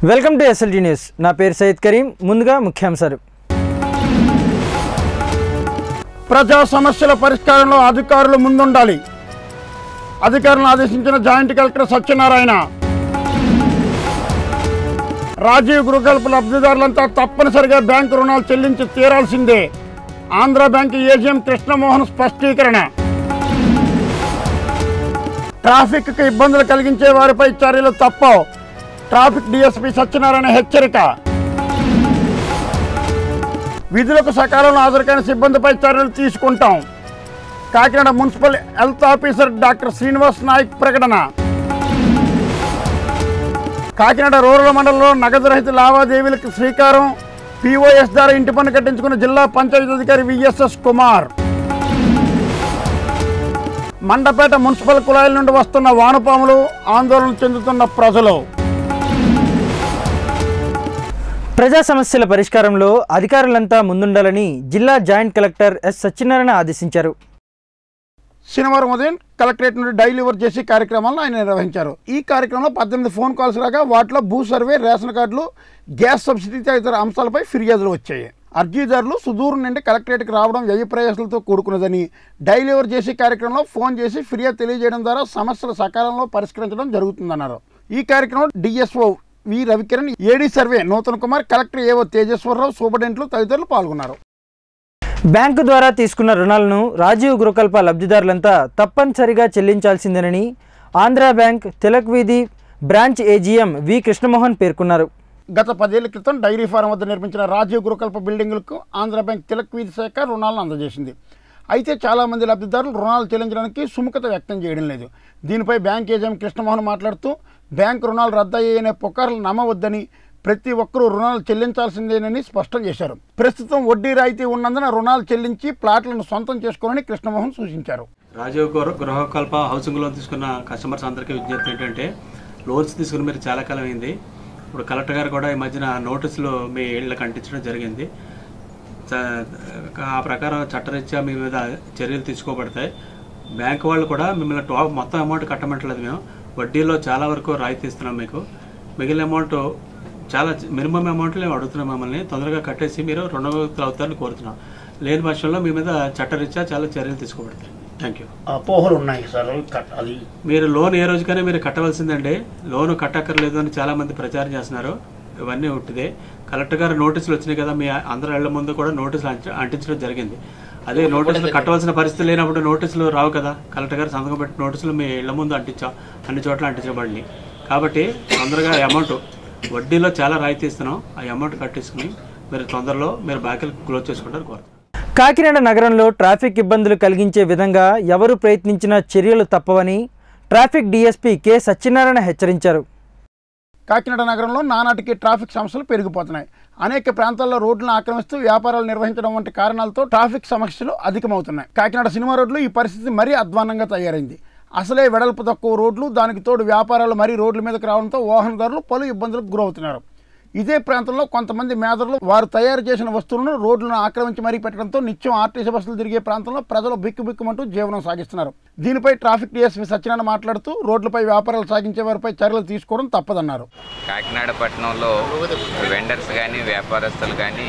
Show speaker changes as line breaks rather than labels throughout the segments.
welcome to SLG news నా పేరు సయ్యద్ కరీం ముందుగా ముఖ్యాంశాలు
ప్రజా సమస్యల పరిష్కారంలో అధికారులు ముందుండాలి అధికారులను ఆదేశించిన జాయింట్ కలెక్టర్ సత్యనారాయణ రాజీవ్ గృహకల్ప లబ్ధిదారులంతా తప్పనిసరిగా బ్యాంకు రుణాలు చెల్లించి తీరాల్సిందే ఆంధ్ర బ్యాంకు ఏజీఎం కృష్ణమోహన్ స్పష్టీకరణ ట్రాఫిక్కు ఇబ్బందులు కలిగించే వారిపై చర్యలు తప్పవు ట్రాఫిక్ డిఎస్పీ సత్యనారాయణ హెచ్చరిక విధులకు సకాలంలో హాజరుకాని సిబ్బందిపై చర్యలు తీసుకుంటాం Kakinada municipal health officer doctor Srinivas Nayak ప్రకటన కాకినాడ రూరల్ మండలంలో నగదు రహిత లావాదేవీలకు శ్రీకారం పిఓఎస్ ద్వారా ఇంటి పన్ను కట్టించుకున్న జిల్లా పంచాయతీ అధికారి విఎస్ఎస్ కుమార్ మండపేట మున్సిపల్ కుళాయిల నుండి వస్తున్న వానపాములు ఆందోళన చెందుతున్న ప్రజలు
ప్రజా సమస్యల పరిష్కారంలో అధికారులంతా ముందుండాలని జిల్లా జాయింట్ కలెక్టర్ ఎస్ సత్యనారాయణ ఆదేశించారు
శనివారం ఉదయం కలెక్టరేట్ నుండి డైలీ వర్క్ చేసే కార్యక్రమాలను ఆయన నిర్వహించారు ఈ కార్యక్రమంలో పద్దెనిమిది ఫోన్ కాల్స్ రాగా వాటిలో భూ సర్వే రేషన్ కార్డులు గ్యాస్ సబ్సిడీ తదితర అంశాలపై ఫిర్యాదులు వచ్చాయి అర్జీదారులు సుదూరం నుండి కలెక్టరేట్కి రావడం వ్యయ ప్రయాసాలతో కూడుకున్నదని డైలీ వర్క్ చేసే కార్యక్రమంలో ఫోన్ చేసి ఫిర్యాదు తెలియజేయడం ద్వారా సమస్యలు సకాలంలో పరిష్కరించడం జరుగుతుందన్నారు ఈ కార్యక్రమంలో DSO V Ravikiran AD survey Nutan Kumar collector AO Tejeswararao సూపరింటెండెంట్లు తదితరులు పాల్గొన్నారు
బ్యాంకు ద్వారా తీసుకున్న రుణాలను రాజీవ్ గృహకల్ప లబ్ధిదారులంతా తప్పనిసరిగా చెల్లించాల్సిందేనని ఆంధ్రా బ్యాంక్ తిలక్ వీధి బ్రాంచ్ ఏజీఎం వి కృష్ణమోహన్ పేర్కొన్నారు
గత పదేళ్ల క్రితం డైరీ ఫారం వద్ద నిర్మించిన రాజీవ్ గృహకల్ప బిల్డింగులకు ఆంధ్ర బ్యాంక్ తిలక్ వీధి శాఖ రుణాలను అందజేసింది అయితే చాలామంది లబ్ధిదారులు రుణాలు చెల్లించడానికి సుముఖత వ్యక్తం చేయడం లేదు దీనిపై బ్యాంక్ ఏజెంట్ కృష్ణమోహన్ మాట్లాడుతూ బ్యాంక్ రుణాలు రద్దయ్యాయనే పుకార్లు నమ్మవద్దని ప్రతి ఒక్కరూ రుణాలు చెల్లించాల్సిందేనని స్పష్టం చేశారు ప్రస్తుతం వడ్డీ రాయితీ ఉన్నందున రుణాలు చెల్లించి ప్లాట్లను సొంతం చేసుకోవాలని కృష్ణమోహన్ సూచించారు
రాజీవ్ గృహ గృహకల్ప హౌసింగ్ లోన్ తీసుకున్న కస్టమర్స్ అందరికీ విజ్ఞప్తి ఏంటంటే లోన్స్ తీసుకుని మీరు చాలా కాలం అయింది ఇప్పుడు కలెక్టర్ గారు కూడా ఈ మధ్యన నోటీసులు మీ ఇళ్ళకి అంటించడం జరిగింది చ- ఆ ప్రకారం చట్టరీత్యా మీ మీద చర్యలు తీసుకోబడతాయి బ్యాంక్ వాళ్ళు కూడా మిమ్మల్ని టా మొత్తం అమౌంట్ కట్టమంటలేదు మేము వడ్డీలో చాలా వరకు రాయితీ ఇస్తున్నాం మీకు మిగిలిన అమౌంట్ చాలా మినిమం అమౌంట్లు మేము అడుగుతున్నాం మమ్మల్ని తొందరగా కట్టేసి మీరు రుణవిముక్తులు అవుతారని కోరుతున్నాం లేని పక్షంలో మీ మీద చట్టరీత్యా చాలా చర్యలు తీసుకోబడతాయి థ్యాంక్ యూ
అపోహలు ఉన్నాయి సార్ అది
మీరు లోన్ ఏ రోజుకైనా మీరు కట్టవలసిందండి లోన్ కట్టక్కర్లేదు అని చాలా మంది ప్రచారం చేస్తున్నారు ఇవన్నీ ఉంటిదే కలెక్టర్ గారు నోటీసులు వచ్చినాయి కదా మీ అందరి ఇళ్ల ముందు కూడా నోటీసులు అంటి- అంటించడం జరిగింది అదే నోటీసులు కట్టవలసిన పరిస్థితి లేనప్పుడు నోటీసులు రావు కదా కలెక్టర్ గారు సంతకం పెట్టి నోటీసులు మీ ఇళ్ల ముందు అంటించాం అన్ని చోట్ల అంటించబడి కాబట్టి తొందరగా అమౌంట్ వడ్డీలో చాలా రాయితీ ఇస్తున్నాం ఆ అమౌంట్ కట్టేసుకుని మీరు తొందరలో మీరు బ్యాంకులు క్లోజ్ చేసుకుంటారు కోరుతాం
కాకినాడ నగరంలో ట్రాఫిక్ ఇబ్బందులు కలిగించే విధంగా ఎవరు ప్రయత్నించినా చర్యలు తప్పవని ట్రాఫిక్ డీఎస్పీ కె సత్యనారాయణ హెచ్చరించారు
కాకినాడ నగరంలో నానాటికి ట్రాఫిక్ సమస్యలు పెరిగిపోతున్నాయి అనేక ప్రాంతాల్లో రోడ్లను ఆక్రమిస్తూ వ్యాపారాలు నిర్వహించడం వంటి కారణాలతో ట్రాఫిక్ సమస్యలు అధికమవుతున్నాయి కాకినాడ సినిమా రోడ్లు ఈ పరిస్థితి మరీ అధ్వానంగా తయారైంది అసలే వెడల్పు తక్కువ రోడ్లు దానికి తోడు వ్యాపారాలు మరీ రోడ్ల మీదకి రావడంతో వాహనదారులు పలు ఇబ్బందులకు గురవుతున్నారు ఇదే ప్రాంతంలో కొంతమంది మేదరులు వారు తయారు చేసిన వస్తువులను రోడ్లను ఆక్రమించి మరీ పెట్టడంతో నిత్యం ఆర్టీసీ బస్సులు తిరిగే ప్రాంతంలో ప్రజలు బిక్కుబిక్కుమంటూ జీవనం సాగిస్తున్నారు దీనిపై ట్రాఫిక్ డిఎస్పీ సత్యనారాయణ మాట్లాడుతూ రోడ్లపై వ్యాపారాలు సాగించే వారిపై చర్యలు తీసుకోవడం తప్పదన్నారు
కాకినాడ పట్టణంలో వెండర్స్ కానీ వ్యాపారస్తులు కానీ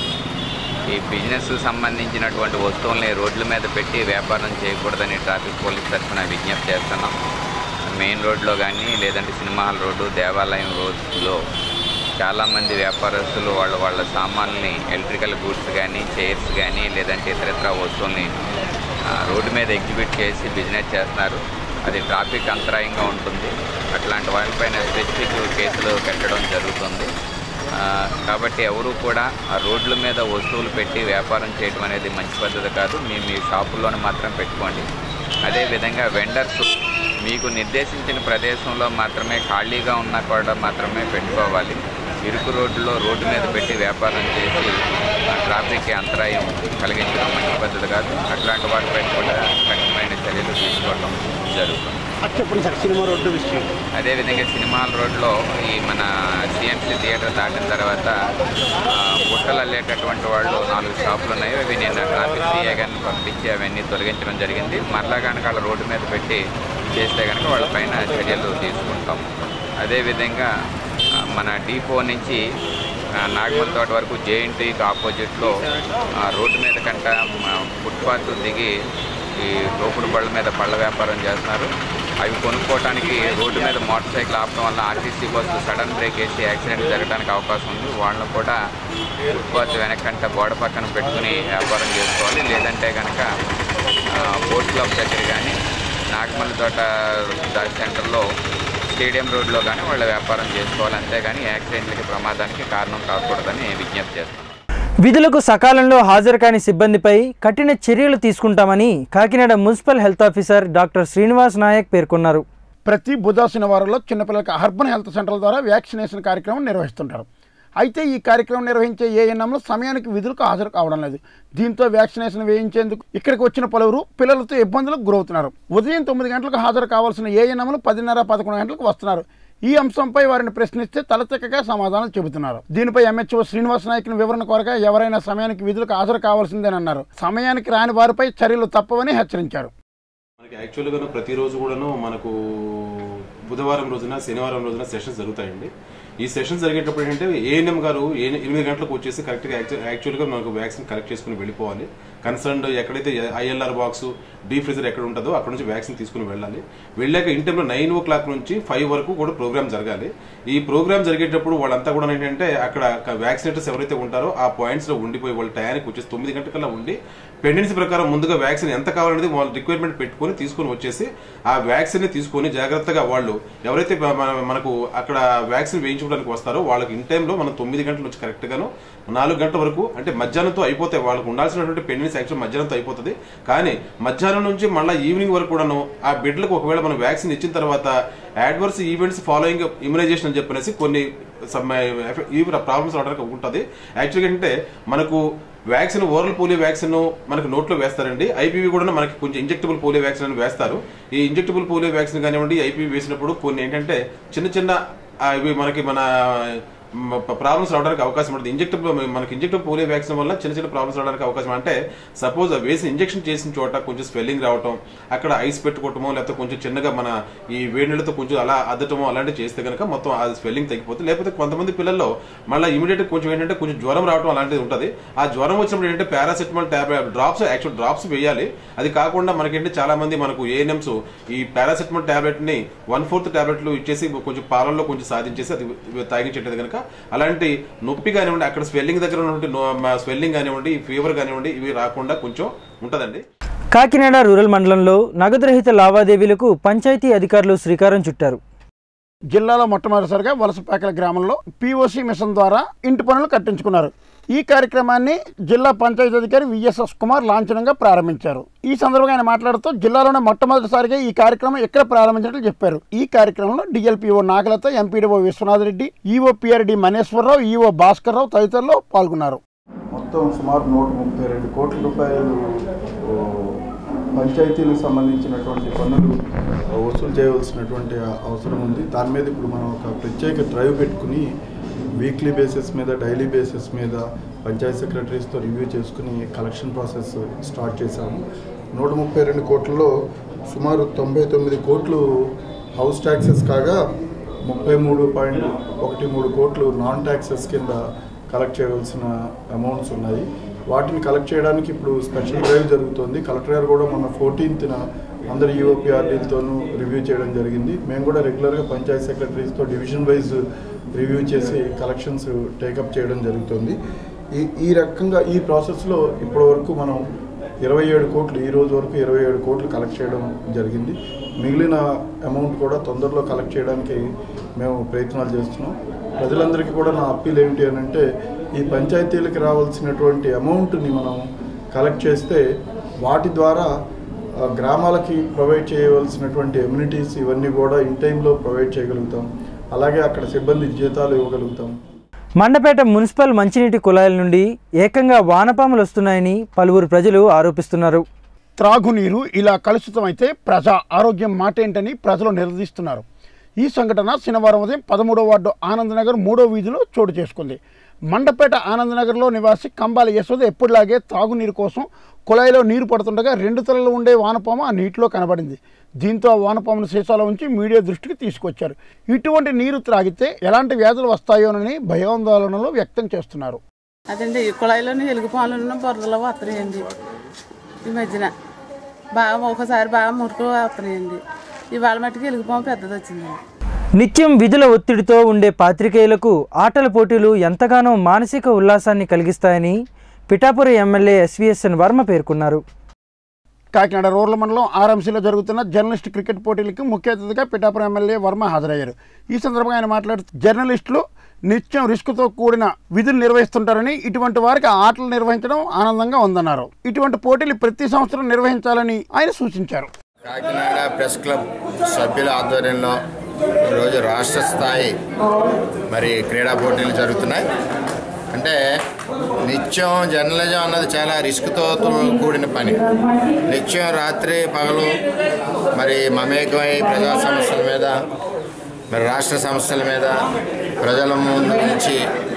ఈ బిజినెస్ సంబంధించినటువంటి వస్తువుల్ని రోడ్ల మీద పెట్టి వ్యాపారం చేయకూడదని ట్రాఫిక్ పోలీస్ తరఫున విజ్ఞప్తి చేస్తున్నాం మెయిన్ రోడ్లో కానీ లేదంటే సినిమా హాల్ రోడ్డు దేవాలయం రోడ్లో చాలామంది వ్యాపారస్తులు వాళ్ళ వాళ్ళ సామాన్లని ఎలక్ట్రికల్ గూడ్స్ కానీ చైర్స్ కానీ లేదంటే ఇతరత్ర వస్తువుల్ని ఆ, రోడ్డు మీద ఎగ్జిబిట్ చేసి బిజినెస్ చేస్తున్నారు అది ట్రాఫిక్ అంతరాయంగా ఉంటుంది అట్లాంటి వాటిపైన స్పెసిఫిక్ కేసులు పెట్టడం జరుగుతుంది ఆ, కాబట్టి ఎవరు కూడా ఆ రోడ్ల మీద వస్తువులు పెట్టి వ్యాపారం చేయడం అనేది మంచి పద్ధతి కాదు మీ మీ షాపుల్లోనే మాత్రం పెట్టుకోండి అదేవిధంగా వెండర్స్ మీకు నిర్దేశించిన ప్రదేశంలో మాత్రమే ఖాళీగా ఉన్నా కూడా మాత్రమే పెట్టుకోవాలి ఇరుకు రోడ్డులో రోడ్డు మీద పెట్టి వ్యాపారం చేసి ఆ, ట్రాఫిక్కి అంతరాయం కలిగించడం మంచి పద్ధతి కాదు అట్లాంటి వాటిపై కూడా కఠినమైన చర్యలు తీసుకోవడం జరుగుతుంది
చెప్పండి సార్ సినిమా రోడ్డు విషయం
అదేవిధంగా సినిమాల రోడ్లో ఈ మన సిఎంసీ థియేటర్ దాటిన తర్వాత ఆ, బుట్టలు అల్లేటటువంటి వాళ్ళు నాలుగు షాపులు ఉన్నాయి అవి నేను ట్రాఫిక్ సీఏ గారిని పంపించి అవన్నీ తొలగించడం జరిగింది మరలా కనుక వాళ్ళ రోడ్డు మీద పెట్టి చేస్తే కనుక వాళ్ళపైన చర్యలు తీసుకుంటాం అదేవిధంగా ఆ, మన డీపో నుంచి ఆ, నాగమల్ తోట వరకు జేఎన్టీకి ఆపోజిట్లో ఆ, రోడ్డు మీద కంట ఆ, ఫుట్పాత్ దిగి ఈ లోపుడు బళ్ళ మీద పళ్ళ వ్యాపారం చేస్తున్నారు అవి కొనుక్కోవడానికి రోడ్డు మీద మోటార్ సైకిల్ ఆపడం వల్ల ఆర్టీసీ బస్సు సడన్ బ్రేక్ వేసి యాక్సిడెంట్ జరగడానికి అవకాశం ఉంది వాళ్ళని కూడా ఫుట్పాత్ వెనకంట గోడ పక్కన పెట్టుకుని వ్యాపారం చేసుకోవాలి లేదంటే కనుక బోట్ క్లబ్ దగ్గర కానీ నాగమల్లి తోట దా- సెంటర్లో స్టేడియం రోడ్లో కానీ వాళ్ళ వ్యాపారం చేసుకోవాలి అంతేగాని యాక్సిడెంట్లకి ప్రమాదానికి కారణం కాకూడదని విజ్ఞప్తి చేస్తున్నాను
విధులకు సకాలంలో హాజరు కాని సిబ్బందిపై కఠిన చర్యలు తీసుకుంటామని Kakinada municipal health officer doctor Srinivas Nayak పేర్కొన్నారు
ప్రతి బుధ శనివారంలో చిన్నపిల్లలకు అర్బన్ హెల్త్ సెంటర్ల ద్వారా వ్యాక్సినేషన్ కార్యక్రమం నిర్వహిస్తుంటారు అయితే ఈ కార్యక్రమం నిర్వహించే ఏఎన్ఎంలు సమయానికి విధులకు హాజరు కావడం లేదు దీంతో వ్యాక్సినేషన్ వేయించేందుకు ఇక్కడికి వచ్చిన పలువురు పిల్లలతో ఇబ్బందులకు గురవుతున్నారు ఉదయం తొమ్మిది గంటలకు హాజరు కావాల్సిన ఏఎన్ఎంలు పదిన్నర పదకొండు గంటలకు వస్తున్నారు ఈ అంశంపై వారిని ప్రశ్నిస్తే తలతెక్కగా సమాధానం చెబుతున్నారు దీనిపై ఎంహెచ్ఓ శ్రీనివాస్ నాయకుని వివరణ కోరగా ఎవరైనా సమయానికి విధులకు హాజరు కావాల్సిందేనన్నారు సమయానికి రాని వారిపై చర్యలు తప్పవని హెచ్చరించారు
మనకి యాక్చువల్గా ప్రతిరోజు కూడాను మనకు బుధవారం రోజున శనివారం రోజున సెషన్స్ జరుగుతాయండి ఈ సెషన్స్ జరిగేటప్పుడు ఏంటంటే ఏఎన్ఎం గారు ఏ ఎనిమిది గంటలకు వచ్చేసి కరెక్ట్గా యాక్చువల్గా మనకు వ్యాక్సిన్ కలెక్ట్ చేసుకుని వెళ్ళిపోవాలి కన్సర్న్డ్ ఎక్కడైతే ఐఎల్ఆర్ బాక్స్ డీ ఫ్రీజర్ ఎక్కడ ఉంటుందో అక్కడ నుంచి వ్యాక్సిన్ తీసుకుని వెళ్ళాలి వెళ్ళాక ఇన్ టైంలో నైన్ ఓ క్లాక్ నుంచి ఫైవ్ వరకు కూడా ప్రోగ్రామ్ జరగాలి ఈ ప్రోగ్రామ్ జరిగేటప్పుడు వాళ్ళంతా కూడా ఏంటంటే అక్కడ వ్యాక్సినేటర్స్ ఎవరైతే ఉంటారో ఆ పాయింట్స్ లో ఉండిపోయి వాళ్ళ టయానికి వచ్చేసి తొమ్మిది గంటకల్లా ఉండి పెండెన్సీ ప్రకారం ముందుగా వ్యాక్సిన్ ఎంత కావాలనేది వాళ్ళ రిక్వైర్మెంట్ పెట్టుకొని తీసుకొని వచ్చేసి ఆ వ్యాక్సిన్ ని తీసుకొని జాగ్రత్తగా వాళ్ళు ఎవరైతే మన- మన- మనకు అక్కడ వ్యాక్సిన్ వేయించుకోవడానికి వస్తారో వాళ్ళకి ఇన్ టైంలో మనం తొమ్మిది గంటల నుంచి కరెక్ట్ గాను నాలుగు గంటల వరకు అంటే మధ్యాహ్నంతో అయిపోతాయి వాళ్ళకు ఉండాల్సినటువంటి పెండెన్సీ యాక్చువల్ మధ్యాహ్నంతో అయిపోతుంది కానీ మధ్యాహ్నం నుంచి మళ్ళీ ఈవినింగ్ వరకు కూడాను ఆ బిడ్డలకు ఒకవేళ మనం వ్యాక్సిన్ ఇచ్చిన తర్వాత అడ్వర్స్ ఈవెంట్స్ ఫాలోయింగ్ ఇమ్యునైజేషన్ అని చెప్పనేసి కొన్ని సమ్ ఎఫె- ఈ ప్రాబ్లమ్స్ రావడానికి ఉంటుంది యాక్చువల్గా ఏంటంటే మనకు వ్యాక్సిన్ ఓరల్ పోలియో వ్యాక్సిన్ మనకి నోట్లో వేస్తారండి ఐపీవీ కూడా మనకి కొంచెం ఇంజెక్టబుల్ పోలియో వ్యాక్సిన్ అని వేస్తారు ఈ ఇంజెక్టబుల్ పోలియో వ్యాక్సిన్ కానివ్వండి ఐపీవీ వేసినప్పుడు కొన్ని ఏంటంటే చిన్న చిన్న ఆ, ఇవి మనకి మన ప్రాబ్లమ్స్ రావడానికి అవకాశం ఉంటుంది ఇంజెక్టబుల్ మనకి ఇంజెక్టబుల్ పోలియో వ్యాక్సిన్ వల్ల చిన్న చిన్న ప్రాబ్లమ్స్ రావడానికి అవకాశం అంటే సపోజ్ వేసి ఇంజెక్షన్ చేసిన చోట కొంచెం స్వెల్లింగ్ రావటం అక్కడ ఐస్ పెట్టుకోవటమో లేకపోతే కొంచెం చిన్నగా మన ఈ వేడి నీళ్ళతో కొంచెం అలా అద్దటమో అలాంటివి చేస్తే కనుక మొత్తం ఆ స్వెల్లింగ్ తగ్గిపోతుంది లేకపోతే కొంతమంది పిల్లల్లో మళ్ళీ ఇమీడియట్ కొంచెం ఏంటంటే కొంచెం జ్వరం రావడం అలాంటిది ఉంటుంది ఆ జ్వరం వచ్చినప్పుడు ఏంటంటే paracetamol tablet drops actually drops వేయాలి అది కాకుండా మనకేంటి చాలా మంది మనకు ఏఎన్ఎంస్ ఈ పారాసెటమాల్ టాబ్లెట్ ని వన్ ఫోర్త్ టాబ్లెట్లు ఇచ్చేసి కొంచెం పాలల్లో కొంచెం సాధించేసి అది తాగించేటది కనుక అలాంటి నొప్పి కానివ్వండి అక్కడ స్వెల్లింగ్ దగ్గర ఉన్నటువంటి స్వెల్లింగ్ కానివ్వండి ఫీవర్ కానివ్వండి ఇవి రాకుండా కొంచెం ఉంటదండి
కాకినాడ రూరల్ మండలంలో నగదు రహిత లావాదేవీలకు పంచాయతీ అధికారులు శ్రీకారం చుట్టారు
జిల్లాలో మొట్టమొదటిసారిగా వలసపాకల గ్రామంలో పీఓసీ మిషన్ ద్వారా ఇంటి పనులు కట్టించుకున్నారు ఈ కార్యక్రమాన్ని జిల్లా పంచాయతీ అధికారి విఎస్ఎస్ కుమార్ లాంఛనంగా ప్రారంభించారు ఈ సందర్భంగా ఆయన మాట్లాడుతూ జిల్లాలోనే మొట్టమొదటిసారిగా ఈ కార్యక్రమం ఎక్కడ ప్రారంభించినట్లు చెప్పారు ఈ కార్యక్రమంలో DLPO Nagalatha MPDO Viswanath Reddy EO PRD Maneswararao EO Bhaskar Rao తదితరులు పాల్గొన్నారు
మొత్తం సుమారు నూట ముప్పై రెండు కోట్ల రూపాయలు ఓ, పంచాయతీలకు సంబంధించినటువంటి పన్నులు వసూలు చేయవలసినటువంటి అవసరం ఉంది దాని మీద ఇప్పుడు మనం ఒక ప్రత్యేక డ్రైవ్ పెట్టుకుని వీక్లీ బేసిస్ మీద డైలీ బేసిస్ మీద పంచాయతీ సెక్రటరీస్తో రివ్యూ చేసుకుని కలెక్షన్ ప్రాసెస్ స్టార్ట్ చేశాము నూట ముప్పై రెండు కోట్లలో సుమారు తొంభై తొమ్మిది కోట్లు హౌస్ ట్యాక్సెస్ కాగా ముప్పై మూడు పాయింట్ ఒకటి మూడు కోట్లు నాన్ ట్యాక్సెస్ కింద కలెక్ట్ చేయవలసిన అమౌంట్స్ ఉన్నాయి వాటిని కలెక్ట్ చేయడానికి ఇప్పుడు స్పెషల్ డ్రైవ్ జరుగుతుంది కలెక్టర్ గారు కూడా మన ఫోర్టీన్త్న అందరు ఈఓపీఆర్డీలతోనూ రివ్యూ చేయడం జరిగింది మేము కూడా రెగ్యులర్గా పంచాయత్ సెక్రటరీస్తో డివిజన్ వైజ్ రివ్యూ చేసి కలెక్షన్స్ టేకప్ చేయడం జరుగుతుంది ఈ ఈ రకంగా ఈ ప్రాసెస్లో ఇప్పటి వరకు మనం ఇరవై ఏడు కోట్లు ఈ రోజు వరకు ఇరవై ఏడు కోట్లు కలెక్ట్ చేయడం జరిగింది మిగిలిన అమౌంట్ కూడా తొందరలో కలెక్ట్ చేయడానికి మేము ప్రయత్నాలు చేస్తున్నాం ప్రజలందరికీ కూడా నా అప్పీల్ ఏమిటి అని అంటే ఈ పంచాయతీలకు రావాల్సినటువంటి అమౌంట్ని మనం కలెక్ట్ చేస్తే వాటి ద్వారా ఆ, గ్రామాలకి ప్రొవైడ్ చేయవలసినటువంటి ఎమ్యూనిటీస్ ఇవన్నీ కూడా ఇన్ టైంలో ప్రొవైడ్ చేయగలుగుతాం అలాగే అక్కడ సిబ్బంది జీతాలు ఇవ్వగలుగుతాం
మండపేట మున్సిపల్ మంచినీటి కుళాయిల నుండి ఏకంగా వానపాములు వస్తున్నాయని పలువురు ప్రజలు ఆరోపిస్తున్నారు
త్రాగునీరు ఇలా కలుషితమైతే ప్రజా ఆరోగ్యం మాట ఏంటని ప్రజలు నిలదీస్తున్నారు ఈ సంఘటన శనివారం ఉదయం పదమూడో వార్డు ఆనందనగర్ మూడో వీధిలో చోటు చేసుకుంది మండపేట ఆనందనగర్లో నివాసి కంబాల యశోద ఎప్పటిలాగే తాగునీరు కోసం కుళాయిలో నీరు పడుతుండగా రెండు తలలు ఉండే వానపాము ఆ నీటిలో కనబడింది దీంతో ఆ వానపామును సీసాలో ఉంచి మీడియా దృష్టికి తీసుకొచ్చారు ఇటువంటి నీరు త్రాగితే ఎలాంటి వ్యాధులు వస్తాయోనని భయాందోళనలు వ్యక్తం చేస్తున్నారు
అదండి ఈ కుళాయిలోని ఎలుగు పాలు బురదలో వస్తున్నాయండి ఈ మధ్యన బాగా ఒకసారి బాగా మురుకు వస్తున్నాయండి ఇవాళ మట్టుకు ఎలుగుపాము పెద్దది వచ్చిందండి
నిత్యం విధుల ఒత్తిడితో ఉండే పాత్రికేయులకు ఆటల పోటీలు ఎంతగానో మానసిక ఉల్లాసాన్ని కలిగిస్తాయని పిఠాపురం ఎమ్మెల్యే ఎస్వీఎస్ఎన్ వర్మ పేర్కొన్నారు
కాకినాడ రూరల్ మండలం ఆర్ఎంసీలో జరుగుతున్న జర్నలిస్ట్ క్రికెట్ పోటీలకు ముఖ్య అతిథిగా పిఠాపురం ఎమ్మెల్యే వర్మ హాజరయ్యారు ఈ సందర్భంగా ఆయన మాట్లాడుతూ జర్నలిస్టులు నిత్యం రిస్క్తో కూడిన విధులు నిర్వహిస్తుంటారని ఇటువంటి వారికి ఆటలు నిర్వహించడం ఆనందంగా ఉందన్నారు ఇటువంటి పోటీలు ప్రతి సంవత్సరం నిర్వహించాలని ఆయన సూచించారు
కాకినాడ ప్రెస్ క్లబ్ సభ్యుల ఆధ్వర్యంలో ఈరోజు రాష్ట్ర స్థాయి మరి క్రీడా పోటీలు జరుగుతున్నాయి అంటే నిత్యం జర్నలిజం అన్నది చాలా రిస్క్తో కూడిన పని నిత్యం రాత్రి పగలు మరి మమేకమై ప్రజా సమస్యల మీద మరి రాష్ట్ర సమస్యల మీద ప్రజల ముందు నుంచి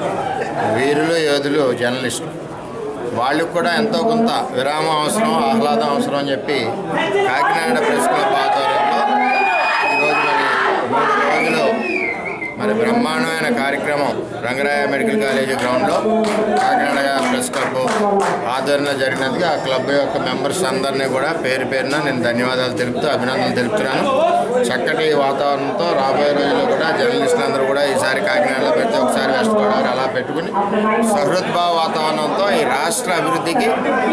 వీరులు యోధులు జర్నలిస్టులు వాళ్ళకు కూడా ఎంతో కొంత విరామం అవసరం ఆహ్లాదం అవసరం అని చెప్పి కాకినాడ ప్రెస్ క్లబ్ ఆధ్వర్యంలో ఈరోజు మరి మూడు రోజులు మరి బ్రహ్మాండమైన కార్యక్రమం రంగరాయ మెడికల్ కాలేజీ గ్రౌండ్లో కాకినాడ ప్రెస్ క్లబ్ ఆధ్వర్యంలో జరిగినందుకు ఆ క్లబ్ యొక్క మెంబర్స్ అందరినీ కూడా పేరు పేరున నేను ధన్యవాదాలు తెలుపుతూ అభినందనలు తెలుపుతున్నాను చక్కటి వాతావరణంతో రాబోయే రోజుల్లో కూడా జర్నలిస్టులు అందరూ కూడా ఈసారి కాకినాడలో పెడితే ఒకసారి వెస్ట్ గోదావరి అలా పెట్టుకుని సహృద్భావ వాతావరణంతో ఈ రాష్ట్ర అభివృద్ధికి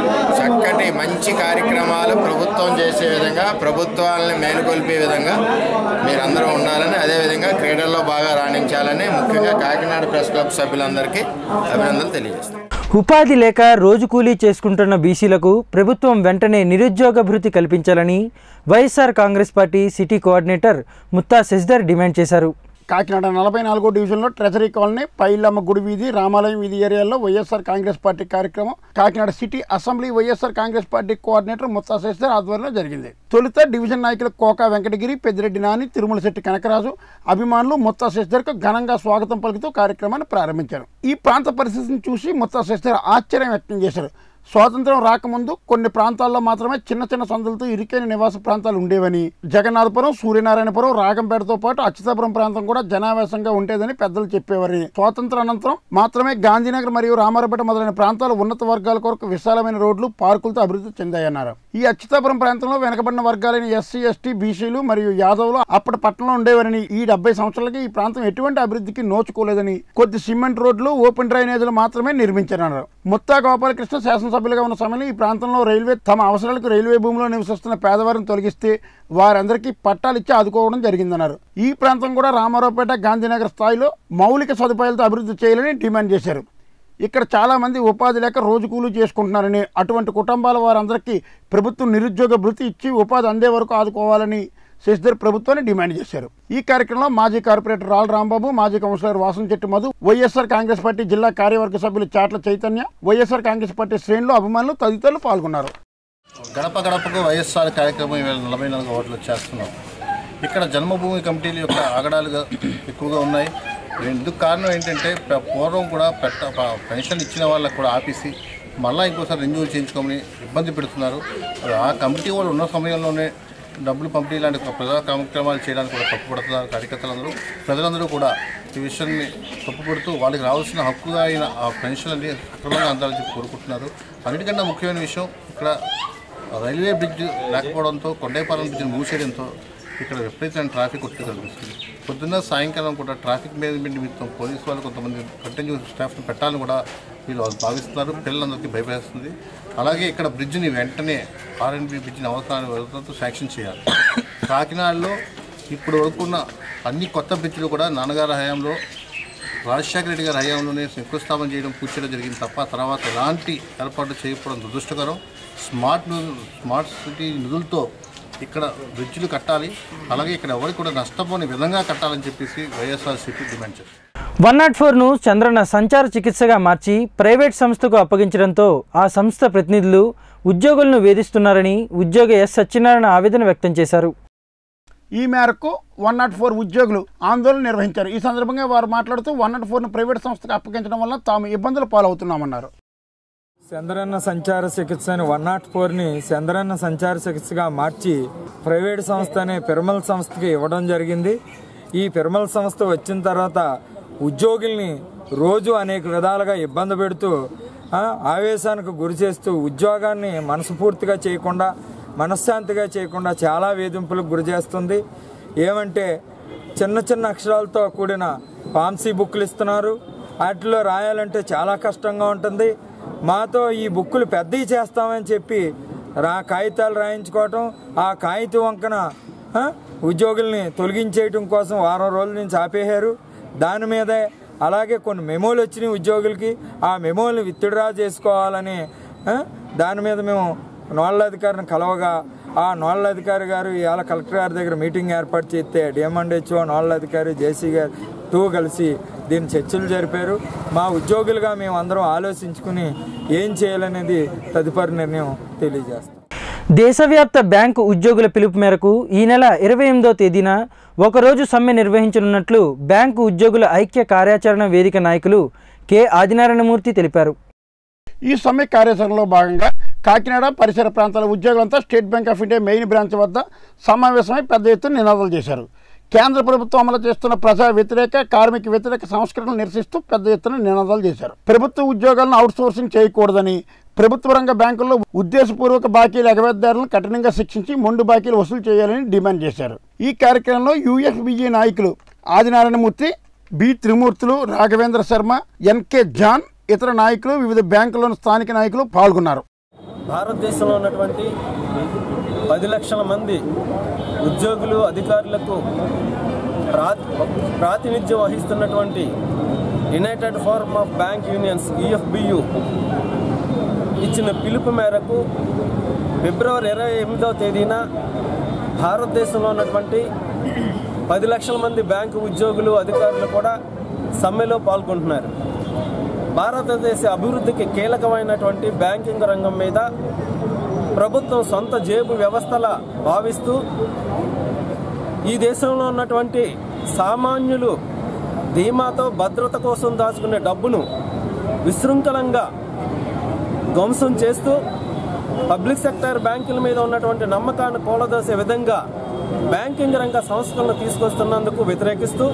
చక్కటి మంచి కార్యక్రమాలు ప్రభుత్వం చేసే విధంగా ప్రభుత్వాలని మేలుకొల్పే విధంగా మీరందరూ ఉండాలని అదేవిధంగా క్రీడల్లో బాగా రాణించాలని ముఖ్యంగా కాకినాడ ప్రెస్ క్లబ్ సభ్యులందరికీ అభినందనలు తెలియజేస్తాను
ఉపాధి లేక రోజు కూలీ చేసుకుంటున్న బీసీలకు ప్రభుత్వం వెంటనే నిరుద్యోగ భృతి కల్పించాలని YSR Congress party city coordinator Mutha Sasidhar demand చేశారు
కాకినాడ నలభై నాలుగో డివిజన్లో ట్రెజరీ కాలనీ పైలమ్మ గుడి వీధి రామాలయం వీధి ఏరియాలో వైఎస్ఆర్ కాంగ్రెస్ పార్టీ కార్యక్రమం Kakinada city assembly YSR Congress party coordinator Mutha Sasidhar ఆధ్వర్యంలో జరిగింది తొలుత డివిజన్ నాయకులు కోకా వెంకటగిరి పెద్దిరెడ్డి నాని తిరుమలశెట్టి కనకరాజు అభిమానులు ముత్తా శశిధర్కు ఘనంగా స్వాగతం పలుకుతూ కార్యక్రమాన్ని ప్రారంభించారు ఈ ప్రాంత పరిస్థితిని చూసి ముత్తా శశిధర్ ఆశ్చర్యం వ్యక్తం చేశారు స్వాతంత్రం రాకముందు కొన్ని ప్రాంతాల్లో మాత్రమే చిన్న చిన్న సందులతో ఇరుకైన నివాస ప్రాంతాలు ఉండేవని జగన్నాథపురం సూర్యనారాయణపురం రాగంపేటతో పాటు అచ్యుతాపురం ప్రాంతం కూడా జనావేశంగా ఉండేదని పెద్దలు చెప్పేవారు స్వాతంత్ర అనంతరం మాత్రమే గాంధీనగర్ మరియు రామారపేట మొదలైన ప్రాంతాలు ఉన్నత వర్గాల కొరకు విశాలమైన రోడ్లు పార్కులతో అభివృద్ధి చెందాయన్నారు ఈ అచ్యుతాపురం ప్రాంతంలో వెనకబడిన వర్గాలైన ఎస్సీ ఎస్టీ బీసీలు మరియు యాదవులు అప్పటి పట్టణంలో ఉండేవారని ఈ డెబ్బై సంవత్సరాలకి ఈ ప్రాంతం ఎటువంటి అభివృద్ధికి నోచుకోలేదని కొద్ది సిమెంట్ రోడ్లు ఓపెన్ డ్రైనేజీలు మాత్రమే నిర్మించారన్నారు ముత్తా గోపాలకృష్ణ శాసనసభ్యులుగా ఉన్న సమయంలో ఈ ప్రాంతంలో రైల్వే తమ అవసరాలకు రైల్వే భూమిలో నివసిస్తున్న పేదవారిని తొలగిస్తే వారందరికీ పట్టాలు ఇచ్చి ఆదుకోవడం జరిగిందన్నారు ఈ ప్రాంతం కూడా రామారావుపేట గాంధీనగర్ స్థాయిలో మౌలిక సదుపాయాలతో అభివృద్ధి చేయాలని డిమాండ్ చేశారు ఇక్కడ చాలామంది ఉపాధి లేక రోజు కూలీ చేసుకుంటున్నారని అటువంటి కుటుంబాల వారందరికీ ప్రభుత్వం నిరుద్యోగ భృతి ఇచ్చి ఉపాధి అందే వరకు ఆదుకోవాలని శశిధర్ ప్రభుత్వాన్ని డిమాండ్ చేశారు ఈ కార్యక్రమంలో మాజీ కార్పొరేటర్ రాల్ రాంబాబు మాజీ councillor Vasamchetti Madhu YSR Congress party జిల్లా కార్యవర్గ సభ్యులు చాట్ల చైతన్య వైఎస్ఆర్ కాంగ్రెస్ పార్టీ శ్రేణులు అభిమానులు తదితరులు పాల్గొన్నారు
గడప గడపకు వైఎస్ఆర్ కార్యక్రమం ఇవాళ నలభై నాలుగు ఓట్లు చేస్తున్నాం ఇక్కడ జన్మభూమి కమిటీలు యొక్క ఆగడాలుగా ఎక్కువగా ఉన్నాయి ఎందుకు కారణం ఏంటంటే ప- పూర్వం కూడా పెట్ట ప- పెన్షన్ ఇచ్చిన వాళ్ళకు కూడా ఆపేసి మళ్ళీ ఇంకోసారి రెన్యూవల్ చేయించుకోమని ఇబ్బంది పెడుతున్నారు ఆ కమిటీ వాళ్ళు ఉన్న సమయంలోనే డబ్బులు పంపిణీ లాంటి ఒక ప్రజా కార్యక్రమాలు చేయడానికి కూడా తప్పుపడుతున్నారు కార్యకర్తలందరూ ప్రజలందరూ కూడా ఈ విషయాన్ని తప్పుపడుతూ వాళ్ళకి రావాల్సిన హక్కుగా అయిన ఆ పెన్షన్ అనేది సక్రమంగా అందాలని చెప్పి కోరుకుంటున్నారు అన్నిటికన్నా ముఖ్యమైన విషయం ఇక్కడ రైల్వే బ్రిడ్జ్ లేకపోవడంతో కొండేపాలెం బ్రిడ్జ్ మూసేయడంతో ఇక్కడ విపరీతమైన ట్రాఫిక్ ఒత్తిడి కనిపిస్తుంది పొద్దున్న సాయంకాలం కూడా ట్రాఫిక్ మేనేజ్మెంట్ నిమిత్తం పోలీసు వాళ్ళు కొంతమంది కంటిన్యూ స్టాఫ్ని పెట్టాలని కూడా వీళ్ళు భావిస్తున్నారు పిల్లలందరికీ భయపేస్తుంది అలాగే ఇక్కడ బ్రిడ్జిని వెంటనే ఆర్ఎన్బి బ్రిడ్జిని అవసరాన్ని వదులుతూ శాంక్షన్ చేయాలి కాకినాడలో ఇప్పుడు వరకున్న అన్ని కొత్త బ్రిడ్జ్లు కూడా నాన్నగారి హయాంలో రాజశేఖర రెడ్డి గారి హయాంలోనే శంకుస్థాపన చేయడం పూర్తి చేయడం జరిగింది తప్ప తర్వాత ఎలాంటి ఏర్పాట్లు చేయకపోవడం దురదృష్టకరం స్మార్ట్ నిధులు స్మార్ట్ సిటీ నిధులతో ఇక్కడ బ్రిడ్జిలు కట్టాలి అలాగే ఇక్కడ ఎవరికి కూడా నష్టపోని విధంగా కట్టాలని చెప్పేసి వైఎస్ఆర్సీపీ డిమాండ్ చేస్తుంది
వన్ నాట్ ఫోర్ను చంద్రన్న సంచార చికిత్సగా మార్చి ప్రైవేట్ సంస్థకు అప్పగించడంతో ఆ సంస్థ ప్రతినిధులు ఉద్యోగులను వేధిస్తున్నారని ఉద్యోగి ఎస్ సత్యనారాయణ ఆవేదన వ్యక్తం చేశారు
ఈ మేరకు వన్ నాట్ ఫోర్ ఉద్యోగులు ఆందోళన నిర్వహించారు ఈ సందర్భంగా వారు మాట్లాడుతూ వన్ నాట్ ఫోర్ను ప్రైవేట్ సంస్థకు అప్పగించడం వల్ల తాము ఇబ్బందులు పాలవుతున్నామన్నారు
చంద్రన్న సంచార చికిత్స అని వన్ నాట్ ఫోర్ని చంద్రన్న సంచార చికిత్సగా మార్చి ప్రైవేట్ సంస్థ అనే పిరమల్ సంస్థకి ఇవ్వడం జరిగింది ఈ పిరమల్ సంస్థ వచ్చిన తర్వాత ఉద్యోగుల్ని రోజు అనేక విధాలుగా ఇబ్బంది పెడుతూ ఆ, ఆవేశానికి గురి చేస్తూ ఉద్యోగాన్ని మనస్ఫూర్తిగా చేయకుండా మనశ్శాంతిగా చేయకుండా చాలా వేధింపులకు గురి చేస్తుంది ఏమంటే చిన్న చిన్న అక్షరాలతో కూడిన పాన్సీ బుక్లు ఇస్తున్నారు వాటిలో రాయాలంటే చాలా కష్టంగా ఉంటుంది మాతో ఈ బుక్కులు పెద్దవి చేస్తామని చెప్పి రా కాగితాలు రాయించుకోవటం ఆ కాగితం వంకన ఆ, ఉద్యోగుల్ని తొలగించేయటం కోసం వారం రోజుల నుంచి ఆపేశారు దాని మీదే అలాగే కొన్ని మెమోలు వచ్చినాయి ఉద్యోగులకి ఆ మెమోలు విత్డ్రా చేసుకోవాలని ఆ, దాని మీద మేము నోడల్ అధికారిని కలవగా ఆ నోడల్ అధికారి గారు ఇవాళ కలెక్టర్ గారి దగ్గర మీటింగ్ ఏర్పాటు చేస్తే డిఎంఎండ్హెచ్ఓ నోడల్ అధికారి జేసీ గారు టూ కలిసి దీన్ని చర్చలు జరిపారు మా ఉద్యోగులుగా మేము అందరం ఆలోచించుకుని ఏం చేయాలనేది తదుపరి నిర్ణయం తెలియజేస్తాం
దేశవ్యాప్త బ్యాంకు ఉద్యోగుల పిలుపు మేరకు ఈ నెల ఇరవై ఎనిమిదో తేదీన ఒకరోజు సమ్మె నిర్వహించనున్నట్లు బ్యాంకు ఉద్యోగుల ఐక్య కార్యాచరణ వేదిక నాయకులు కె ఆదినారాయణమూర్తి తెలిపారు
ఈ సమ్మె కార్యాచరణలో భాగంగా కాకినాడ పరిసర ప్రాంతాల ఉద్యోగులంతా state bank of India main branch వద్ద సమావేశమై పెద్ద ఎత్తున నినాదాలు చేశారు కేంద్ర ప్రభుత్వం అమలు చేస్తున్న ప్రజా వ్యతిరేక కార్మిక వ్యతిరేక సంస్కరణలు నిరసిస్తూ పెద్ద ఎత్తున నినాదాలు చేశారు ప్రభుత్వ ఉద్యోగాలను అవుట్సోర్సింగ్ చేయకూడదని ప్రభుత్వ రంగ బ్యాంకుల్లో ఉద్దేశపూర్వక బాకీల ఎగవేతదారులను కఠినంగా శిక్షించి మొండు బాకీలు వసూలు చేయాలని డిమాండ్ చేశారు ఈ కార్యక్రమంలో యూఎఫ్బిజి నాయకులు Adinarayanamurthy B Trimurthulu Raghavendra Sharma NK John ఇతర నాయకులు వివిధ బ్యాంకుల్లోని స్థానిక నాయకులు పాల్గొన్నారు
భారతదేశంలో ఉన్నటువంటి పది లక్షల మంది ఉద్యోగులు అధికారులకు ప్రా ప్రాతినిధ్యం వహిస్తున్నటువంటి united forum of bank unions EFBU ఇచ్చిన పిలుపు మేరకు ఫిబ్రవరి ఇరవై ఎనిమిదవ తేదీన భారతదేశంలో ఉన్నటువంటి పది లక్షల మంది బ్యాంకు ఉద్యోగులు అధికారులు కూడా సమ్మెలో పాల్గొంటున్నారు భారతదేశ అభివృద్ధికి కీలకమైనటువంటి బ్యాంకింగ్ రంగం మీద ప్రభుత్వం సొంత జేబు వ్యవస్థల భావిస్తూ ఈ దేశంలో ఉన్నటువంటి సామాన్యులు ధీమాతో భద్రత కోసం దాచుకునే డబ్బును విశృంఖలంగా ధ్వంసం చేస్తూ పబ్లిక్ సెక్టర్ బ్యాంకుల మీద ఉన్నటువంటి నమ్మకాన్ని కూలదోసే విధంగా బ్యాంకింగ్ రంగ సంస్కరణలు తీసుకొస్తున్నందుకు వ్యతిరేకిస్తూ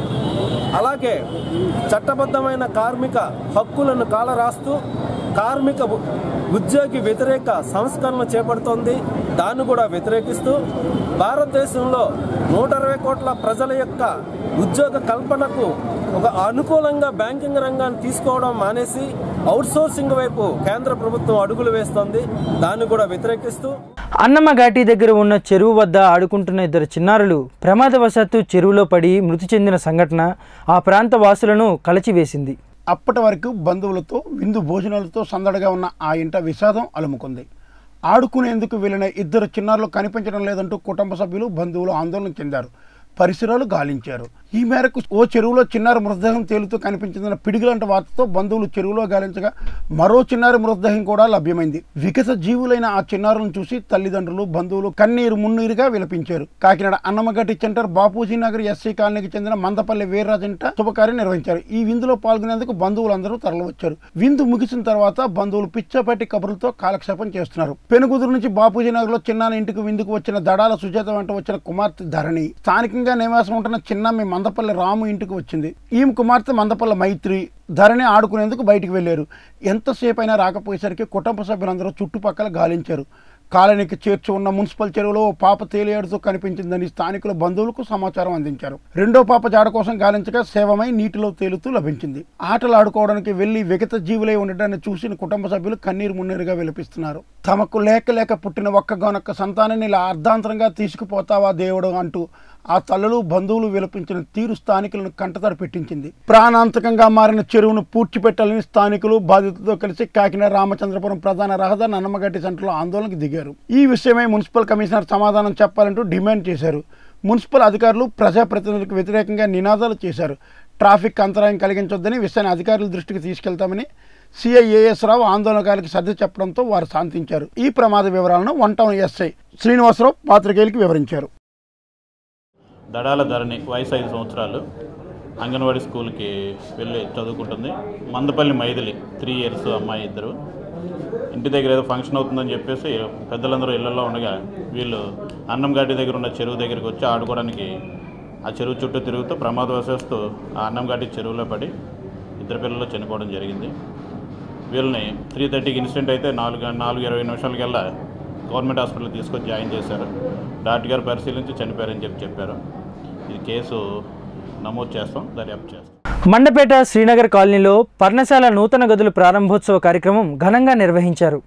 అలాగే చట్టబద్ధమైన కార్మిక హక్కులను కాలరాస్తూ కార్మిక ఉ- ఉద్యోగి వ్యతిరేక సంస్కరణ చేపడుతోంది దాన్ని కూడా వ్యతిరేకిస్తూ భారతదేశంలో నూట ఇరవై కోట్ల ప్రజల యొక్క ఉద్యోగ కల్పనకు ఒక అనుకూలంగా బ్యాంకింగ్ రంగాన్ని తీసుకోవడం మానేసి అవుట్సోర్సింగ్ వైపు కేంద్ర ప్రభుత్వం అడుగులు వేస్తోంది దాన్ని కూడా వ్యతిరేకిస్తూ
అన్నమ్మ ఘాటి దగ్గర ఉన్న చెరువు వద్ద ఆడుకుంటున్న ఇద్దరు చిన్నారులు ప్రమాదవశాత్తు చెరువులో పడి మృతి చెందిన సంఘటన ఆ ప్రాంత వాసులను కలచివేసింది
అప్పటి వరకు బంధువులతో విందు భోజనాలతో సందడిగా ఉన్న ఆ ఇంట విషాదం అలుముకుంది ఆడుకునేందుకు వెళ్ళిన ఇద్దరు చిన్నారులు కనిపించడం లేదంటూ కుటుంబ సభ్యులు బంధువులు ఆందోళన చెందారు పరిసరాలు గాలించారు ఈ మేరకు ఓ చెరువులో చిన్నారి మృతదేహం తేలుతూ కనిపించిందన్న పిడిగిలంట వార్తతో బంధువులు చెరువులో గాలించగా మరో చిన్నారి మృతదేహం కూడా లభ్యమైంది వికస జీవులైన ఆ చిన్నారులను చూసి తల్లిదండ్రులు బంధువులు కన్నీరు మున్నీరుగా విలపించారు కాకినాడ అన్నమగడ్డి సెంటర్ బాపూజీ నగర్ ఎస్సీ కాలనీకి చెందిన మందపల్లి వీర్రాజంట శుభకార్యం నిర్వహించారు ఈ విందులో పాల్గొనేందుకు బంధువులందరూ తరలివచ్చారు విందు ముగిసిన తర్వాత బంధువులు పిచ్చపాటి కబుర్లతో కాలక్షేపం చేస్తున్నారు పెనుగుదురు నుంచి బాపూజీ నగర్ లో చిన్నాన్న ఇంటికి విందుకు వచ్చిన దడాల సుజాత వెంట వచ్చిన కుమార్తె ధరణి స్థానికంగా నివాసం ఉంటున్న చిన్నమ్మి మందపల్లి రాము ఇంటికి వచ్చింది ఈమె కుమార్తె మందపల్లి మైత్రి ధరణి ఆడుకునేందుకు బయటికి వెళ్లారు ఎంతసేపు అయినా రాకపోయేసరికి కుటుంబ సభ్యులందరూ చుట్టుపక్కల గాలించారు కాలనీకి చేర్చి ఉన్న మున్సిపల్ చెరువులో ఓ పాప తేలియాడుతూ కనిపించిందని స్థానికులు బంధువులకు సమాచారం అందించారు రెండో పాప జాడ కోసం గాలించగా సేవమై నీటిలో తేలుతూ లభించింది ఆటలు ఆడుకోవడానికి వెళ్లి విగత జీవులై ఉండడాన్ని చూసిన కుటుంబ సభ్యులు కన్నీరు మున్నీరుగా విలపిస్తున్నారు తమకు లేక లేక పుట్టిన ఒక్కగానొక్క సంతానాన్ని ఇలా అర్ధాంతరంగా తీసుకుపోతావా దేవుడు అంటూ ఆ తల్లులు బంధువులు విలపించిన తీరు స్థానికులను కంటతడి పెట్టించింది ప్రాణాంతకంగా మారిన చెరువును పూడ్చిపెట్టాలని స్థానికులు బాధితులతో కలిసి కాకినాడ రామచంద్రపురం ప్రధాన రహదారి నన్నమగడ్డి సెంటర్లో ఆందోళనకు దిగారు ఈ విషయమై మున్సిపల్ కమిషనర్ సమాధానం చెప్పాలంటూ డిమాండ్ చేశారు మున్సిపల్ అధికారులు ప్రజాప్రతినిధులకు వ్యతిరేకంగా నినాదాలు చేశారు ట్రాఫిక్ అంతరాయం కలిగించొద్దని విషయాన్ని అధికారుల దృష్టికి తీసుకెళ్తామని సిఐఏఎస్ రావు ఆందోళనకారులకు సర్ది చెప్పడంతో వారు శాంతించారు ఈ ప్రమాద వివరాలను వన్ టౌన్ ఎస్ఐ శ్రీనివాసరావు పాత్రికేయులకు వివరించారు
దడాల ధరణి వయసు ఐదు సంవత్సరాలు అంగన్వాడీ స్కూల్కి వెళ్ళి చదువుకుంటుంది మందపల్లి మైథిలి త్రీ ఇయర్స్ అమ్మాయి ఇద్దరు ఇంటి దగ్గర ఏదో ఫంక్షన్ అవుతుందని చెప్పేసి పెద్దలందరూ ఇళ్లలో ఉండగా వీళ్ళు అన్నం గడ్డి దగ్గర ఉన్న చెరువు దగ్గరికి వచ్చి ఆడుకోవడానికి ఆ చెరువు చుట్టూ తిరుగుతూ ప్రమాదవశాస్తూ ఆ అన్నం గడ్డి చెరువులో పడి ఇద్దరు పిల్లలు చనిపోవడం జరిగింది వీళ్ళని త్రీ థర్టీకి ఇన్సిడెంట్ అయితే నాలుగు నాలుగు ఇరవై నిమిషాలకల్లా గవర్నమెంట్ హాస్పిటల్ తీసుకొచ్చి జాయిన్ చేశారు డాక్టర్ గారు పరిశీలించి చనిపోయారని చెప్పి చెప్పారు ఈ కేసు నమోదు చేస్తాం దర్యాప్తు చేస్తాం
మండపేట శ్రీనగర్ కాలనీలో పర్ణశాల నూతన గదుల ప్రారంభోత్సవ కార్యక్రమం ఘనంగా నిర్వహించారు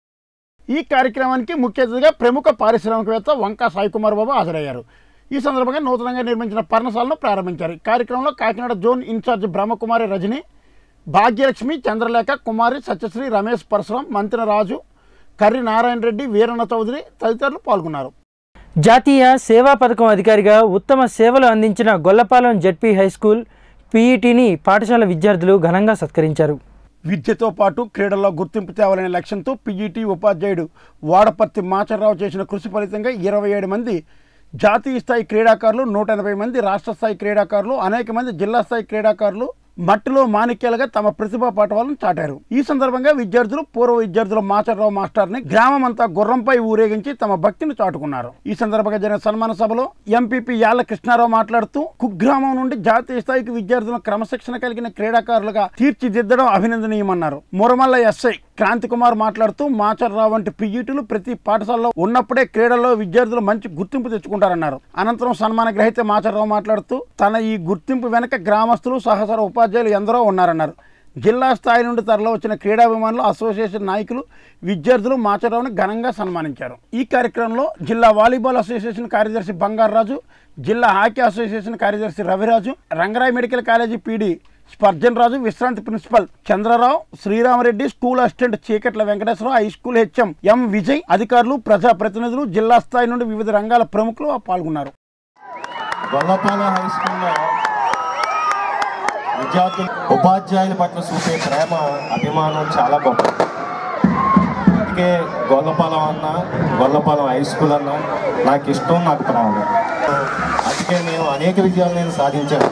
ఈ కార్యక్రమానికి ముఖ్య అతిథిగా ప్రముఖ పారిశ్రామికవేత్త వంకా సాయి కుమార్ బాబు హాజరయ్యారు ఈ సందర్భంగా నూతనంగా నిర్మించిన పర్ణశాలను ప్రారంభించారు ఈ కార్యక్రమంలో కాకినాడ జోన్ ఇన్ఛార్జ్ బ్రహ్మకుమారి రజని భాగ్యలక్ష్మి చంద్రలేఖ కుమారి సత్యశ్రీ రమేష్ పరశురాం మంత్రి రాజు కర్రి నారాయణ రెడ్డి వీరన్న చౌదరి తదితరులు పాల్గొన్నారు
జాతీయ సేవా పథకం అధికారిగా ఉత్తమ సేవలు అందించిన గొల్లపాలెం జడ్పీ హై స్కూల్ పీఈటీని పాఠశాల విద్యార్థులు ఘనంగా సత్కరించారు
విద్యతో పాటు క్రీడల్లో గుర్తింపు తేవాలనే లక్ష్యంతో పీజీటీ ఉపాధ్యాయుడు వాడపర్తి మాచర్రావు చేసిన కృషి ఫలితంగా ఇరవై ఏడు మంది జాతీయ స్థాయి క్రీడాకారులు నూట ఎనభై మంది రాష్ట్ర స్థాయి క్రీడాకారులు అనేక మంది జిల్లా స్థాయి క్రీడాకారులు మట్టిలో మాణిక్యాలుగా తమ ప్రతిభా పాఠవాలను చాటారు ఈ సందర్భంగా విద్యార్థులు పూర్వ విద్యార్థుల మాచర్రావు మాస్టర్ని గ్రామం అంతా గుర్రంపై ఊరేగించి తమ భక్తిని చాటుకున్నారు ఈ సందర్భంగా జరిగిన సన్మాన సభలో ఎంపీపీ యాళ్ల కృష్ణారావు మాట్లాడుతూ కుగ్రామం నుండి జాతీయ స్థాయికి విద్యార్థులను క్రమశిక్షణ కలిగిన క్రీడాకారులుగా తీర్చిదిద్దడం అభినందనీయమన్నారు మురమల్ల ఎస్ఐ క్రాంతి కుమార్ మాట్లాడుతూ మాచర్రావు వంటి పిఈటీలు ప్రతి పాఠశాలలో ఉన్నప్పుడే క్రీడల్లో విద్యార్థులు మంచి గుర్తింపు తెచ్చుకుంటారన్నారు అనంతరం సన్మాన గ్రహీత మాచర్రావు మాట్లాడుతూ తన ఈ గుర్తింపు వెనక గ్రామస్తులు సహచర ఉపాధ్యాయులు ఎందరో ఉన్నారన్నారు జిల్లా స్థాయి నుండి తరలి వచ్చిన క్రీడాభిమానులు అసోసియేషన్ నాయకులు విద్యార్థులు మాచర్రావుని ఘనంగా సన్మానించారు ఈ కార్యక్రమంలో జిల్లా వాలీబాల్ అసోసియేషన్ కార్యదర్శి బంగారరాజు జిల్లా హాకీ అసోసియేషన్ కార్యదర్శి Raviraju Rangaraya medical college PD Spurgeon Raju విశ్రాంతి principal Chandrarao Sriramareddy school assistant Cheekatla Venkateswararao high school HM M Vijay అధికారులు ప్రజాప్రతినిధులు జిల్లా స్థాయి నుండి వివిధ రంగాల ప్రముఖులు పాల్గొన్నారు
గొల్లపాలెం హై స్కూల్లో విద్యార్థులు ఉపాధ్యాయుల పట్ల చూపే ప్రేమ అభిమానం చాలా గొప్ప అందుకే గొల్లపాలెం అన్న గొల్లపాలెం హై స్కూల్ అన్న నాకు ఇష్టం నాకు ప్రాణం అందుకే నేను అనేక విజయాలు నేను సాధించాను